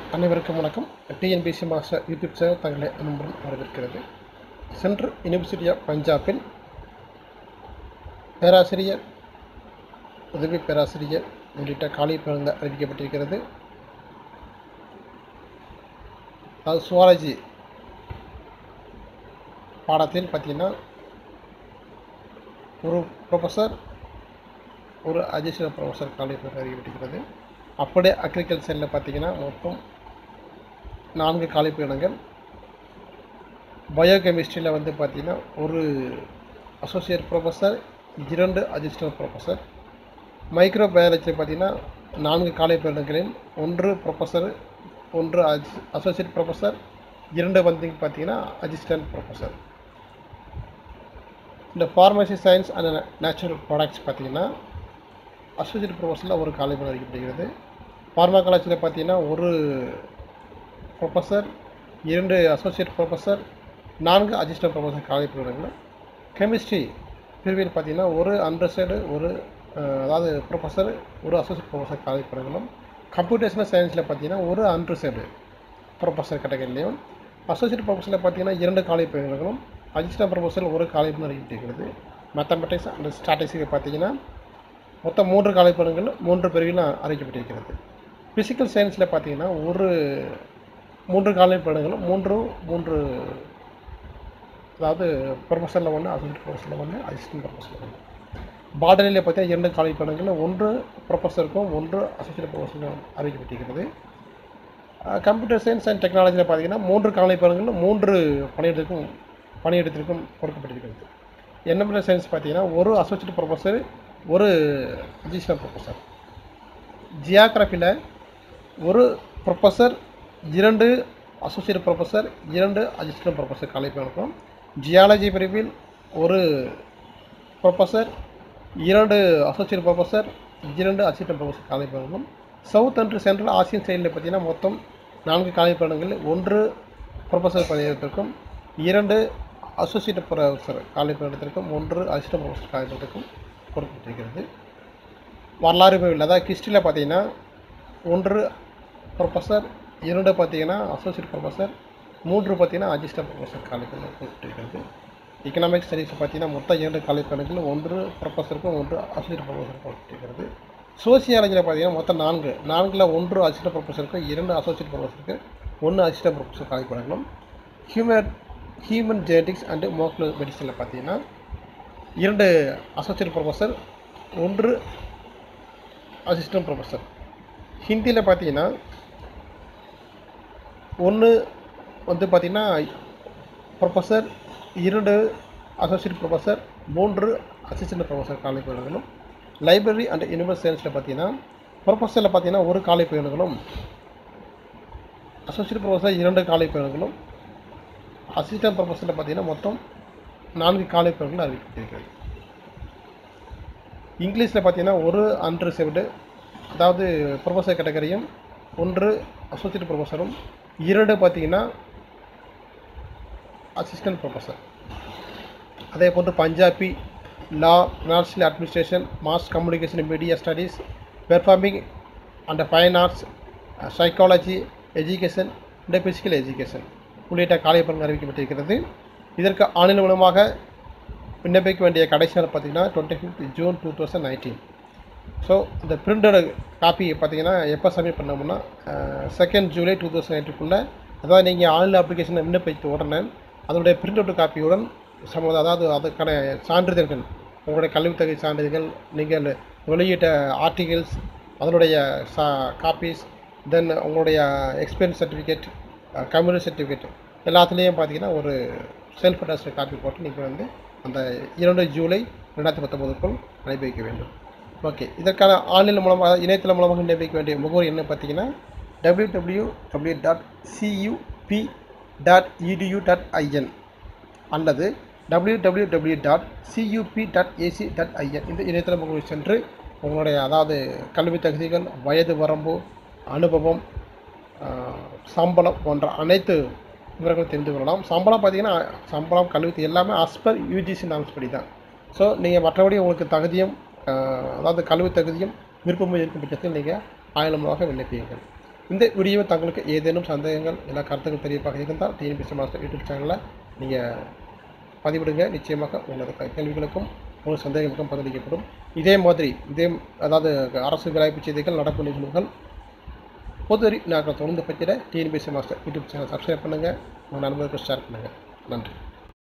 அனைவருக்கும் வணக்கம் TNPSC master YouTube channel தங்களை அன்புடன் வரவேற்கிறது சென்ட்ரல் யூனிவர்சிட்டி ஆஃப் பஞ்சாபில் பேராசிரியர் உதவி பேராசிரியர் உள்ளிட்ட காலி பணிகள் அறிவிக்கப்பட்டிருக்கிறது அது சுவாலஜி பாடத்தில் பார்த்தீங்கன்னா ஒரு ப்ரொஃபஸர் ஒரு அடிஷனல் ப்ரொஃபஸர் காலி பணிகள் அறிவிக்கப்பட்டிருக்கிறது அப்படியே அக்ரிகல்ச்சரில் பார்த்தீங்கன்னா மொத்தம் நான்கு காலி பணியிடங்கள் பயோகெமிஸ்ட்ரியில் வந்து பார்த்தீங்கன்னா ஒரு அசோசியேட் ப்ரொஃபஸர் இரண்டு அசிஸ்டன்ட் ப்ரொஃபஸர் மைக்ரோ பயாலஜியில் பார்த்தீங்கன்னா நான்கு காலி பணியிடங்களில் ஒன்று ப்ரொஃபஸர் ஒன்று அசோசியேட் ப்ரொஃபஸர் இரண்டு வந்து பார்த்தீங்கன்னா அசிஸ்டன்ட் ப்ரொஃபஸர் இந்த pharmacy science and natural products பார்த்தீங்கன்னா அசோசியேட் ப்ரொஃபஸரில் ஒரு காலி பணி அறிவிக்கப்படுகிறது ஃபார்மாகாலஜியில் பார்த்தீங்கன்னா ஒரு ப்ரொஃபஸர் இரண்டு அசோசியேட் ப்ரொஃபஸர் நான்கு அசிஸ்டன்ட் ப்ரொஃபஸர் காலி பணியிடங்கள் கெமிஸ்ட்ரி பிரிவில் பார்த்தீங்கன்னா ஒரு அண்டர்சைடு ஒரு அஹ், அதாவது ப்ரொஃபஸர் ஒரு அசோசியேட் ப்ரொஃபஸர் காலி பணியிடங்களும் கம்ப்யூட்டேஷனல் சயின்ஸில் பார்த்தீங்கன்னா ஒரு அண்டர்சைடு ப்ரொஃபஸர் கேட்டகரிலையும் அசோசியேட் ப்ரொஃபஸரில் பார்த்தீங்கன்னா இரண்டு காலி பணியிடங்களும் அசிஸ்டன்ட் ப்ரொஃபஸர் ஒரு காலி பணி அறிவிட்டிருக்கிறது மேத்தமெட்டிக்ஸ் அண்ட் ஸ்டாட்டிஸ்டிக்ஸ் பார்த்தீங்கன்னா மொத்தம் மூன்று காலை பணிகள் மூன்று பிரிவில் அறிவிக்கப்பட்டிருக்கிறது ஃபிசிக்கல் சயின்ஸில் பார்த்தீங்கன்னா ஒரு மூன்று காலை பணிகளும் மூன்று மூன்று அதாவது ப்ரொஃபஸரில் ஒன்று அசிஸ்டன்ட் ப்ரொஃபஸரில் ஒன்று அசிஸ்டன்ட் ப்ரொஃபஸரில் ஒன்று பாடலில் பார்த்தீங்கன்னா இரண்டு காலை பணிகள் ஒன்று ப்ரொஃபஸருக்கும் ஒன்று அசிஸ்டன்ட் ப்ரொஃபஸருக்கும் அறிவிக்கப்பட்டிருக்கிறது கம்ப்யூட்டர் சயின்ஸ் அண்ட் டெக்னாலஜியில் பார்த்தீங்கன்னா மூன்று காலை பணிகளும் மூன்று பணியிடத்திற்கும் பணியிடத்திற்கும் கொடுக்கப்பட்டிருக்கிறது என்எம்எல் சயின்ஸ் பார்த்தீங்கன்னா ஒரு அசோசியேட் ப்ரொஃபஸர் ஒரு அசிஸ்டன்ட் ப்ரொஃபஸர் ஜியாகிரஃபியில் ஒரு ப்ரொஃபஸர் இரண்டு அசோசியேட் ப்ரொஃபஸர் இரண்டு அசிஸ்டன்ட் ப்ரொஃபஸர் காலை இருக்கும் ஜியாலஜி பிரிவில் ஒரு ப்ரொஃபஸர் இரண்டு அசோசியேட் ப்ரொஃபஸர் இரண்டு அசிஸ்டன்ட் ப்ரொஃபஸர் காலை இருக்கும் சவுத் அண்ட் சென்ட்ரல் ஆசியன் சைடில் பார்த்தீங்கன்னா மொத்தம் நான்கு காலை பணிகள் ஒன்று ப்ரொஃபஸர் பணியிடத்திற்கும் இரண்டு அசோசியேட் ப்ரொஃபஸர் காலை பணியிடத்திற்கும் ஒன்று அசிஸ்டன்ட் ப்ரொஃபஸர் காலை பணியிடத்திற்கும் கொடுக்கப்பட்டிருக்கிறது வரலாறு பிரிவில் அதாவது ஹிஸ்ட்ரியில் பார்த்தீங்கன்னா ஒன்று ப்ரொஃபஸர் இரண்டு பார்த்தீங்கன்னா அசோசியேட் ப்ரொஃபஸர் மூன்று பார்த்தீங்கன்னா அசிஸ்டன்ட் ப்ரொஃபஸர் காலேஜ் கொடுத்துருக்கிறது எக்கனாமிக்ஸ் ஸ்டடீஸ் பார்த்தீங்கன்னா மொத்தம் இரண்டு காலேஜ் கணக்கில் ஒன்று ப்ரொஃபஸருக்கும் ஒன்று அசோசியேட் ப்ரொஃபஸருக்கும் கொடுத்துருக்கிறது சோசியாலஜியில் பார்த்தீங்கன்னா மொத்தம் நான்கு நான்கில் ஒன்று அசிஸ்டன்ட் ப்ரொஃபஸருக்கு இரண்டு அசோசியேட் ப்ரொஃபஸருக்கு ஒன்று அசிஸ்டன்ட் ப்ரொஃபஸர் காலேஜ் பண்ணணும் human human genetics and molecular மெடிசனில் பார்த்தீங்கன்னா இரண்டு அசோசியேட் ப்ரொஃபஸர் ஒன்று அசிஸ்டன்ட் ப்ரொஃபஸர் ஹிந்தியில் பார்த்தீங்கன்னா ஒன்று வந்து பார்த்தீங்கன்னா ப்ரொஃபஸர் இரண்டு அசோசியேட் ப்ரொஃபஸர் மூன்று அசிஸ்டன்ட் ப்ரொஃபஸர் காலை பயிர்களும் லைப்ரரி அண்ட் யூனிவர்ஸ் சயின்ஸில் பார்த்தீங்கன்னா ப்ரொஃபஸரில் பார்த்தீங்கன்னா ஒரு காலை பயிர்களும் அசோசியேட் ப்ரொஃபஸர் இரண்டு காலை பயிர்களும் அசிஸ்டன்ட் ப்ரொஃபஸரில் பார்த்தீங்கன்னா மொத்தம் நான்கு காலை பயிர்கள் அறிவிக்கப்பட்டிருக்கிறது இங்கிலீஷில் பார்த்தீங்கன்னா ஒரு அன்ரிசர்வ்டு அதாவது ப்ரொஃபஸர் கேட்டகரியும் ஒன்று அசோசியேட் ப்ரொஃபஸரும் இரண்டு பார்த்தீங்கன்னா அசிஸ்டன்ட் ப்ரொஃபஸர் அதே போன்று Punjabi law financial administration mass communication media studies performing and fine arts psychology education and physical education உள்ளிட்ட காலை பலன் அறிவிக்கப்பட்டிருக்கிறது இதற்கு ஆன்லைன் மூலமாக விண்ணப்பிக்க வேண்டிய கடைசி நாள் பார்த்தீங்கன்னா twenty fifth June two thousand nineteen so இந்த பிரிண்டட் காப்பி பார்த்தீங்கன்னா எப்போ சப்மிட் பண்ணோம்னா செகண்ட் ஜூலை டூ தௌசண்ட் நைன்டீன்குள்ளே அதாவது நீங்கள் ஆன்லைன் அப்ளிகேஷனை விண்ணப்பித்த உடனே அதனுடைய பிரிண்ட் அவுட் காப்பியுடன் சம்மந்த அதாவது அதுக்கான சான்றிதழ்கள் உங்களுடைய கல்வித் தகுதி சான்றிதழ்கள் நீங்கள் வெளியிட்ட ஆர்டிகல்ஸ் அதனுடைய சா காப்பீஸ் தென் உங்களுடைய எக்ஸ்பீரியன்ஸ் சர்டிஃபிகேட் கம்யூனிட்டி சர்டிஃபிகேட் எல்லாத்துலேயும் பார்த்தீங்கன்னா ஒரு செல்ஃப் அட்டாஸ்ட் காப்பி போட்டு நீங்கள் வந்து அந்த இரண்டு ஜூலை ரெண்டாயிரத்தி பத்தொம்போதுக்குள் அனுப்பி வைக்க வேண்டும் ஓகே இதற்கான ஆன்லைன் மூலமாக இணையதளம் மூலமாக விண்ணப்பிக்க வேண்டிய முகவரி என்ன பார்த்தீங்கன்னா W W W dot CUP dot EDU dot IN அல்லது W W W dot CUP dot AC dot IN இந்த இணையதள முகவரி சென்று உங்களுடைய அதாவது கல்வி தகுதிகள் வயது வரம்பு அனுபவம் ஆஹ், சம்பளம் போன்ற அனைத்து விவரங்களும் தெரிந்து கொள்ளலாம் சம்பளம் பார்த்தீங்கன்னா சம்பளம் கல்வி எல்லாமே அஸ்பர் யூஜிசி நாம்ஸ் படி தான் ஸோ நீங்கள் மற்றபடி உங்களுக்கு தகுதியும் ஆஹ், அதாவது கல்வி தகுதியும் விருப்பமும் இருக்கும் பட்சத்தில் நீங்கள் ஆயிரமாக விண்ணப்பியுங்கள் இந்த வீடியோவை தங்களுக்கு ஏதேனும் சந்தேகங்கள் இல்லை கருத்துக்கள் தெரியப்பாக இருந்தால் டிஎன்பிசி மாஸ்டர் யூடியூப் சேனலில் நீங்கள் பதிவிடுங்க நிச்சயமாக உங்களது க- கேள்விகளுக்கும் உங்கள் சந்தேகங்களுக்கும் பதிலளிக்கப்படும் இதே மாதிரி இதே அதாவது அரசு வேலைவாய்ப்பு செய்திகள் நடப்பு நிகழ்வுகள் பொது அறிவு நாங்கள் தொடர்ந்து பற்றின TNPSC master YouTube channel subscribe பண்ணுங்கள் உங்கள் நண்பர்களுக்கு ஷேர் பண்ணுங்கள் நன்றி